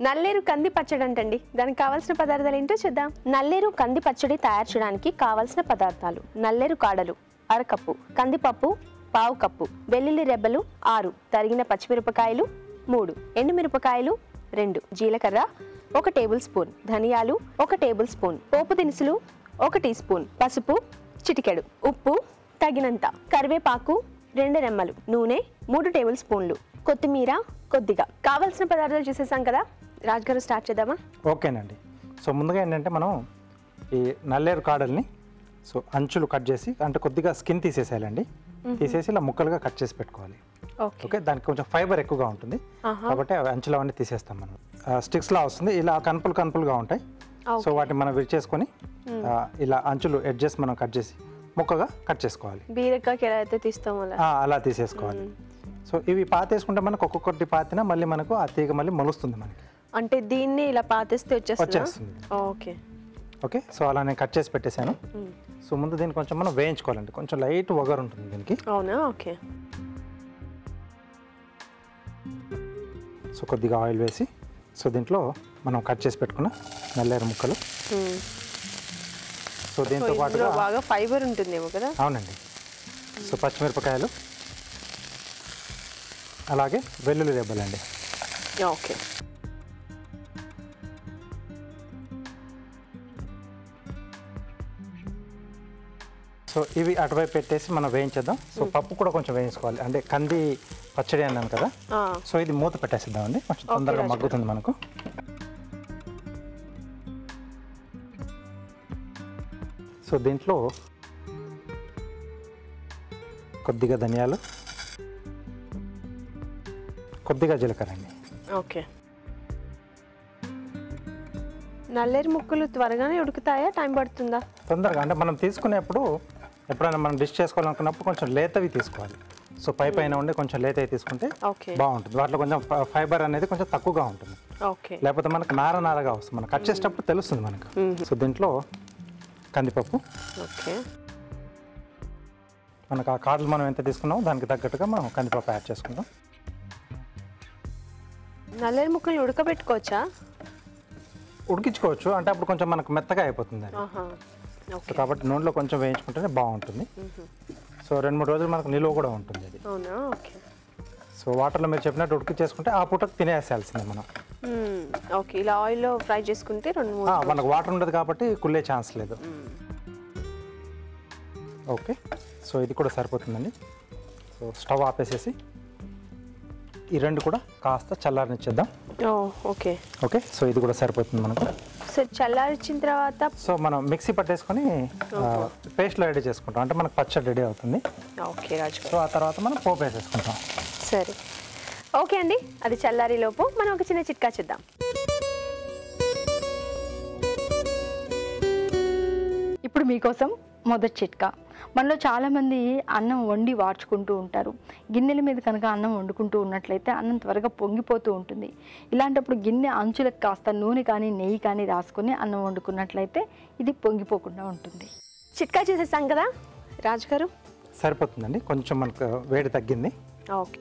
నల్లేరు కంది పచ్చడి అంటండి దానికి కావాల్సిన పదార్థాలు ఏంటో చూద్దాం నల్లేరు కంది పచ్చడి తయారు చేయడానికి కావాల్సిన పదార్థాలు నల్లేరు కాడలు అరకప్పు కందిపప్పు పావు కప్పు వెల్లుల్లి రెబ్బలు ఆరు తరిగిన పచ్చిమిరపకాయలు మూడు ఎండుమిరపకాయలు రెండు జీలకర్ర ఒక టేబుల్ స్పూన్ ధనియాలు ఒక టేబుల్ స్పూన్ పోపు దినుసులు ఒక టీ స్పూన్ పసుపు చిటికెడు ఉప్పు తగినంత కరివేపాకు రెండు రెమ్మలు నూనె మూడు టేబుల్ స్పూన్లు కొత్తిమీర కొద్దిగా కావలసిన పదార్థాలు చూసేసాం కదా రాజ్గారు స్టార్ట్ చేద్దామా ఓకేనండి సో ముందుగా ఏంటంటే మనం ఈ నల్లేరు కాడల్ని సో అంచులు కట్ చేసి అంటే కొద్దిగా స్కిన్ తీసేసేయాలండి తీసేసి ఇలా ముక్కలుగా కట్ చేసి పెట్టుకోవాలి ఓకే ఓకే దానికి కొంచెం ఫైబర్ ఎక్కువగా ఉంటుంది ఆహా. కాబట్టి అవి అంచులు అవన్నీ తీసేస్తాం మనం స్టిక్స్లా వస్తుంది ఇలా కనుపులు కనుపులుగా ఉంటాయి సో వాటిని మనం విరిచేసుకొని ఆ, ఇలా అంచులు ఎడ్జెస్ మనం కట్ చేసి ముక్కగా కట్ చేసుకోవాలి బీరకాయకి ఎలా అయితే తీస్తామో అలా ఆ, అలా తీసేసుకోవాలి సో ఇవి పాతేసుకుంటే మనకు ఒక్కొక్కటి పాతినా మళ్ళీ మనకు ఆ తీగ మళ్ళీ మొలుస్తుంది మనకి అంటే దీన్ని ఇలా పాతేస్తే వచ్చేస్తుందా వచ్చేస్తుంది ఓకే ఓకే సో అలా నేను కట్ చేసి పెట్టేశాను సో ముందు దీన్ని కొంచెం మనం వేయించుకోవాలండి కొంచెం లైట్ వగర్ ఉంటుంది దీనికి అవునా ఓకే సో కొద్దిగా ఆయిల్ వేసి సో దీంట్లో మనం కట్ చేసి పెట్టుకున్న నల్లేరు ముక్కలు మ్మ్. సో సో దీంతో ఇందులో పాటుగా బాగా ఫైబర్ ఉంటుందేమో కదా అవునండి సో పచ్చిమిరపకాయలు అలాగే వెల్లుల్లి రెబ్బలండి ఓకే సో ఇవి అటువైపు పెట్టేసి మనం వేయించేద్దాం సో పప్పు కూడా కొంచెం వేయించుకోవాలి అంటే కంది పచ్చడి అన్నాను కదా ఆ, సో ఇది మూత పెట్టేసిద్దామండి కొంచెం తొందరగా రాజు గారు. మగ్గుతుంది మనకు సో దీంట్లో కొద్దిగా ధనియాలు కొద్దిగా జీలకర్ర అండి ఓకే నల్లేరు ముక్కలు త్వరగానే ఉడుకుతాయా టైం పడుతుందా తొందరగా అంటే మనం తీసుకునేప్పుడు ఎప్పుడైనా మనం డిష్ చేసుకోవాలనుకున్నప్పుడు కొంచెం లేతవి తీసుకోవాలి సో పై పైన ఉండి కొంచెం లేతవి తీసుకుంటే ఓకే బాగుంటుంది వాటిలో కొంచెం ఫ- ఫైబర్ అనేది కొంచెం తక్కువగా ఉంటుంది ఓకే లేకపోతే మనకు నార నారగా వస్తుంది మనం కట్ చేసేటప్పుడు తెలుస్తుంది మనకు సో దీంట్లో కందిపప్పు ఓకే మనకు ఆ కార్డులు మనం ఎంత తీసుకున్నామో దానికి తగ్గట్టుగా మనం కందిపప్పు యాడ్ చేసుకుందాం నల్లేరు ముక్కలు ఉడకబెట్టుకోవచ్చా ఉడికించుకోవచ్చు అంటే అప్పుడు కొంచెం మనకు మెత్తగా అయిపోతుంది అది ఆహా సో ఓకే కాబట్టి నూనెలో కొంచెం వేయించుకుంటేనే బాగుంటుంది సో రెండు మూడు రోజులు మనకు నిలువ కూడా ఉంటుంది అది అవునా ఓకే సో వాటర్లో మీరు చెప్పినట్టు ఉడికించేసుకుంటే ఆ పూటకు తినేసేయాల్సిందే మనం మ్మ్. ఓకే ఇలా ఆయిల్లో ఫ్రై చేసుకుంటే రెండు మూడు ఆ, మనకు వాటర్ ఉండదు కాబట్టి కుళ్ళే ఛాన్స్ లేదు ఓకే సో ఇది కూడా సరిపోతుందండి సో స్టవ్ ఆపేసేసి ఈ రెండు కూడా కాస్త చల్లారనిచ్చేద్దాం ఓ ఓకే ఓకే సో ఇది కూడా సరిపోతుంది మనకు సో చల్లారిచ్చిన తర్వాత సో మనం మిక్సీ పట్టేసుకొని పేస్ట్లో రెడీ చేసుకుంటాం అంటే మనకు పచ్చడి రెడీ అవుతుంది ఓకే రాజు గారు సో ఆ తర్వాత మనం పోపు వేసేసుకుంటాం సరే ఓకే అండి అది చల్లారి లోపు మనం ఒక చిన్న చిట్కా చేద్దాం ఇప్పుడు మీకోసం మొదటి చిట్కా మనలో చాలామంది అన్నం వండి వార్చుకుంటూ ఉంటారు గిన్నెల మీద కనుక అన్నం వండుకుంటూ ఉన్నట్లయితే అన్నం త్వరగా పొంగిపోతూ ఉంటుంది ఇలాంటప్పుడు గిన్నె అంచులకు కాస్త నూనె కానీ నెయ్యి కానీ రాసుకొని అన్నం వండుకున్నట్లయితే ఇది పొంగిపోకుండా ఉంటుంది చిట్కా చేసేసాం కదా రాజు గారు సరిపోతుందండి కొంచెం మనకు వేడి తగ్గింది ఓకే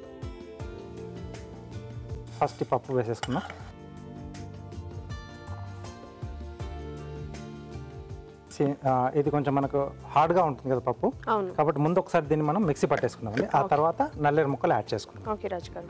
ఫస్ట్ ఈ పప్పు వేసేసుకున్నాం సి- ఆ, ఇది కొంచెం మనకు హార్డ్గా ఉంటుంది కదా పప్పు అవును కాబట్టి ముందు ఒకసారి దీన్ని మనం మిక్సీ పట్టేసుకున్నామండి ఆ తర్వాత నల్లేరు ముక్కలు యాడ్ చేసుకున్నాం ఓకే రాజు గారు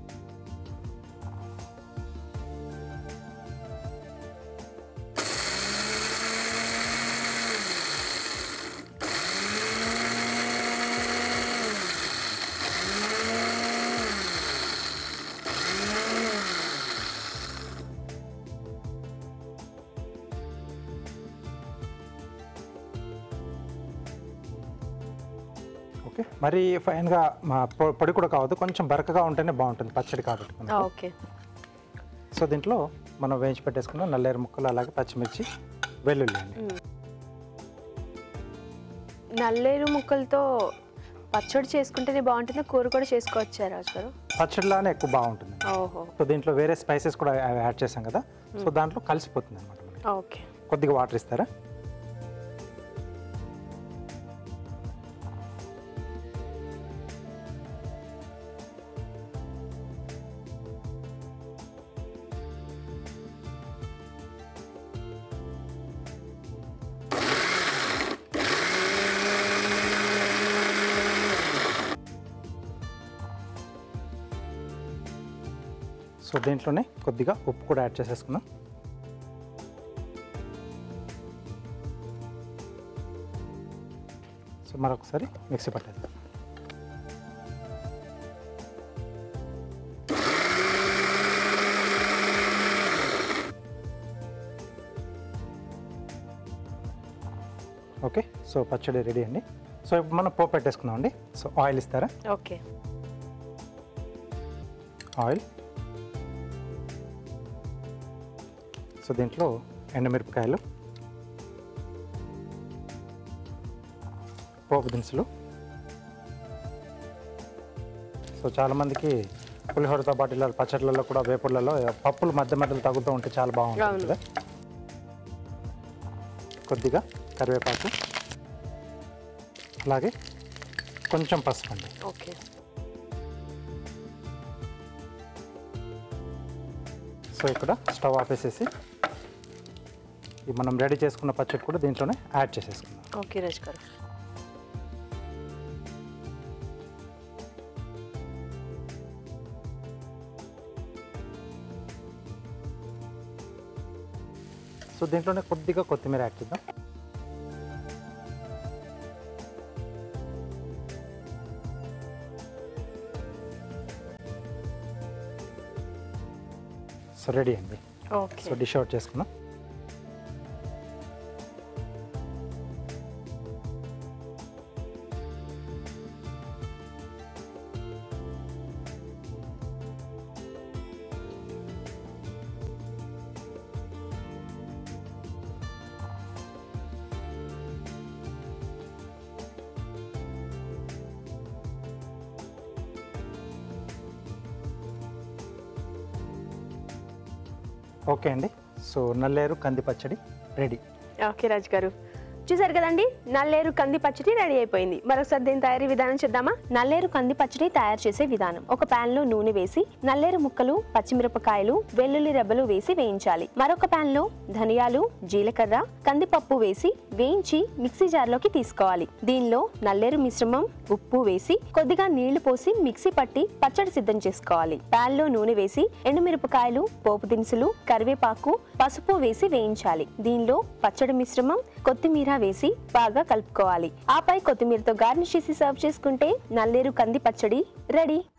ఓకే మరి ఫైన్గా మా పొ- పొడి కూడా కావద్దు కొంచెం బరకగా ఉంటేనే బాగుంటుంది పచ్చడి కాబట్టి మనకు. ఓకే సో దీంట్లో మనం వేయించి పెట్టేసుకున్న నల్లేరు ముక్కలు అలాగే పచ్చిమిర్చి వెల్లుల్లి అండి నల్లేరు ముక్కలతో పచ్చడి చేసుకుంటేనే బాగుంటుందా కూర కూడా చేసుకోవచ్చా రాజు గారు పచ్చడిలానే ఎక్కువ బాగుంటుంది ఓహో సో దీంట్లో వేరే స్పైసెస్ కూడా యా- యాడ్ చేసాం కదా సో దాంట్లో కలిసిపోతుంది అనమాట మనకి ఓకే కొద్దిగా వాటర్ ఇస్తారా సో దీంట్లోనే కొద్దిగా ఉప్పు కూడా యాడ్ చేసేసుకుందాం సో మరొకసారి మిక్సీ పట్టేద్దాం ఓకే సో పచ్చడి రెడీ అండి సో ఇప్పుడు మనం పోపు పెట్టేసుకుందాం అండి సో ఆయిల్ ఇస్తారా ఓకే ఆయిల్ సో దీంట్లో ఎండుమిరపకాయలు పోపు దినుసులు సో చాలామందికి పులిహోరతో పాటు ఇలా పచ్చళ్ళలో కూడా వేపుళ్ళలో పప్పులు మధ్య మధ్యలో తగులుతూ ఉంటే చాలా బాగుంటుంది అవును. కదా కొద్దిగా కరివేపాకు అలాగే కొంచెం పసుపు అండి ఓకే సో ఇక్కడ స్టవ్ ఆపేసేసి ఈ మనం రెడీ చేసుకున్న పచ్చడి కూడా దీంట్లోనే యాడ్ చేసేసుకుందాం ఓకే రాజ్ గారు సో దీంట్లోనే కొద్దిగా కొత్తిమీర యాడ్ చేద్దాం సో రెడీ అండి ఓకే సో డిష్ అవుట్ చేసుకుందాం ఓకే అండి సో నల్లేరు కంది పచ్చడి రెడీ ఓకే రాజ్ గారు చూసారు కదండి నల్లేరు కంది పచ్చడి రెడీ అయిపోయింది మరొకసారి దీని తయారీ విధానం చూద్దామా నల్లేరు కంది పచ్చడి తయారు చేసే విధానం ఒక పాన్ లో నూనె వేసి నల్లేరు ముక్కలు పచ్చిమిరపకాయలు వెల్లుల్లి రెబ్బలు వేసి వేయించాలి మరొక పాన్ లో ధనియాలు జీలకర్ర కందిపప్పు వేసి వేయించి మిక్సీ జార్లోకి తీసుకోవాలి దీనిలో నల్లేరు మిశ్రమం ఉప్పు వేసి కొద్దిగా నీళ్లు పోసి మిక్సీ పట్టి పచ్చడి సిద్ధం చేసుకోవాలి పాన్ లో నూనె వేసి ఎండుమిరపకాయలు పోపు దినుసులు కరివేపాకు పసుపు వేసి వేయించాలి దీనిలో పచ్చడి మిశ్రమం కొత్తిమీర వేసి బాగా కలుపుకోవాలి ఆపై కొత్తిమీరతో గార్నిష్ చేసి సర్వ్ చేసుకుంటే నల్లేరు కంది పచ్చడి రెడీ